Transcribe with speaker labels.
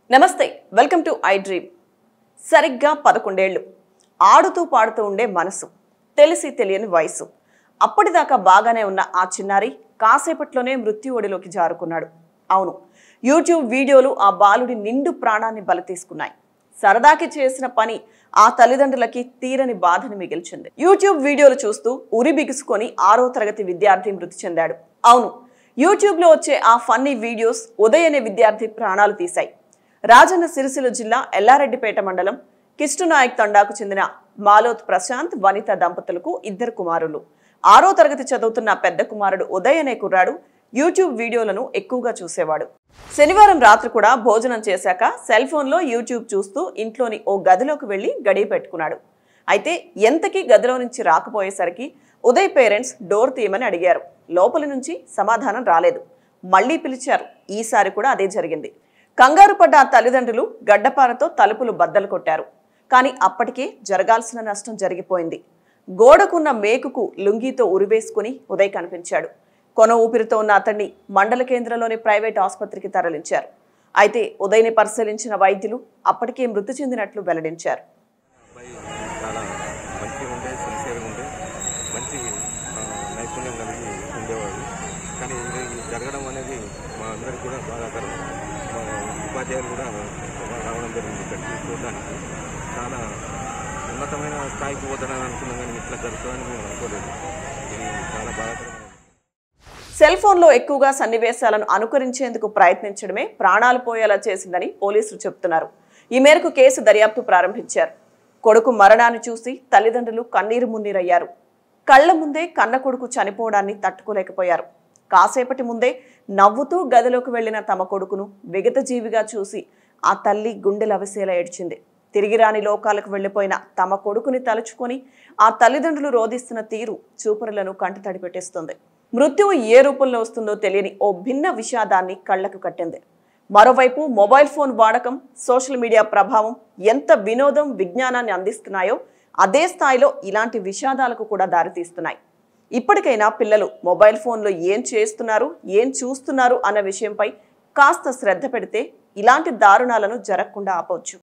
Speaker 1: నమస్తే welcome to I dream సరిగ్గా పదకొండేళ్లు ఆడుతూ పాడుతూ ఉండే మనసు తెలిసి తెలియని వయసు అప్పటిదాకా బాగానే ఉన్న ఆ చిన్నారి కాసేపట్లోనే మృత్యు ఒడిలోకి జారుకున్నాడు అవును యూట్యూబ్ వీడియోలు ఆ బాలుడి నిండు ప్రాణాన్ని బలి తీసుకున్నాయి సరదాకి చేసిన పని ఆ తల్లిదండ్రులకి తీరని బాధని మిగిల్చింది యూట్యూబ్ వీడియోలు చూస్తూ ఉరి బిగుసుకొని ఆరో తరగతి విద్యార్థి మృతి చెందాడు అవును యూట్యూబ్లో వచ్చే ఆ ఫన్నీ వీడియోస్ ఉదయ్ అనే విద్యార్థి ప్రాణాలు తీశాయి రాజన్న సిరిసిల్ల జిల్లా ఎల్లారెడ్డిపేట మండలం కిష్టునాయక్ తండాకు చెందిన మాలోత్ ప్రశాంత్ వనిత దంపతులకు ఇద్దరు కుమారులు ఆరో తరగతి చదువుతున్న పెద్ద కుమారుడు ఉదయ్ అనే కుర్రాడు యూట్యూబ్ వీడియోలను ఎక్కువగా చూసేవాడు శనివారం రాత్రి కూడా భోజనం చేశాక సెల్ ఫోన్లో యూట్యూబ్ చూస్తూ ఇంట్లోని ఓ గదిలోకి వెళ్లి గడియ పెట్టుకున్నాడు అయితే ఎంతకీ గదిలో నుంచి రాకపోయేసరికి ఉదయ్ పేరెంట్స్ డోర్ తీయమని అడిగారు లోపలి నుంచి సమాధానం రాలేదు మళ్ళీ పిలిచారు ఈసారి కూడా అదే జరిగింది కంగారు పడ్డ ఆ తల్లిదండ్రులు గడ్డపారతో తలుపులు బద్దలు కొట్టారు కానీ అప్పటికే జరగాల్సిన నష్టం జరిగిపోయింది గోడకున్న మేకుకు లుంగీతో ఉరివేసుకుని ఉదయ్ కనిపించాడు కొన ఊపిరితో ఉన్న అతన్ని మండల కేంద్రంలోని ప్రైవేట్ ఆసుపత్రికి తరలించారు అయితే ఉదయ్ని పరిశీలించిన వైద్యులు అప్పటికే మృతి చెందినట్లు వెల్లడించారు
Speaker 2: అబ్బాయి చాలా మంచిగా ఉండే సిన్సియర్గా ఉండే మంచి ఆ, నైపుణ్యం కలిగి ఉండేవాడు కానీ ఇది జరగడం అనేది మా అందరికి కూడా బాధాకరం మా ఉపాధ్యాయులు కూడా రావడం జరిగింది ఇక్కడికి చూడడానికి చాలా ఉన్నతమైన స్థాయికి పోతానని అనుకున్నాం కానీ ఇట్లా జరుగుతుందని మేము అనుకోలేదు ఇది చాలా బాధాకరమైన
Speaker 1: సెల్ ఫోన్లో ఎక్కువగా సన్నివేశాలను అనుకరించేందుకు ప్రయత్నించడమే ప్రాణాలు పోయేలా చేసిందని పోలీసులు చెబుతున్నారు ఈ మేరకు కేసు దర్యాప్తు ప్రారంభించారు కొడుకు మరణాన్ని చూసి తల్లిదండ్రులు కన్నీరు మున్నీరయ్యారు కళ్ల ముందే కన్న కొడుకు చనిపోవడాన్ని తట్టుకోలేకపోయారు కాసేపటి ముందే నవ్వుతూ గదిలోకి వెళ్లిన తమ కొడుకును విగతజీవిగా చూసి ఆ తల్లి గుండెలవిసేలా ఏడ్చింది తిరిగి రాని లోకాలకు వెళ్లిపోయిన తమ కొడుకుని తలుచుకొని ఆ తల్లిదండ్రులు రోధిస్తున్న తీరు చూపరులను కంటతడి పెట్టేస్తుంది మృత్యువు ఏ రూపంలో వస్తుందో తెలియని ఓ భిన్న విషాదాన్ని కళ్లకు కట్టింది మరోవైపు మొబైల్ ఫోన్ వాడకం సోషల్ మీడియా ప్రభావం ఎంత వినోదం విజ్ఞానాన్ని అందిస్తున్నాయో అదే స్థాయిలో ఇలాంటి విషాదాలకు కూడా దారితీస్తున్నాయి ఇప్పటికైనా పిల్లలు మొబైల్ ఫోన్లో ఏం చేస్తున్నారు ఏం చూస్తున్నారు అన్న విషయంపై కాస్త శ్రద్ధ పెడితే ఇలాంటి దారుణాలను జరగకుండా ఆపవచ్చు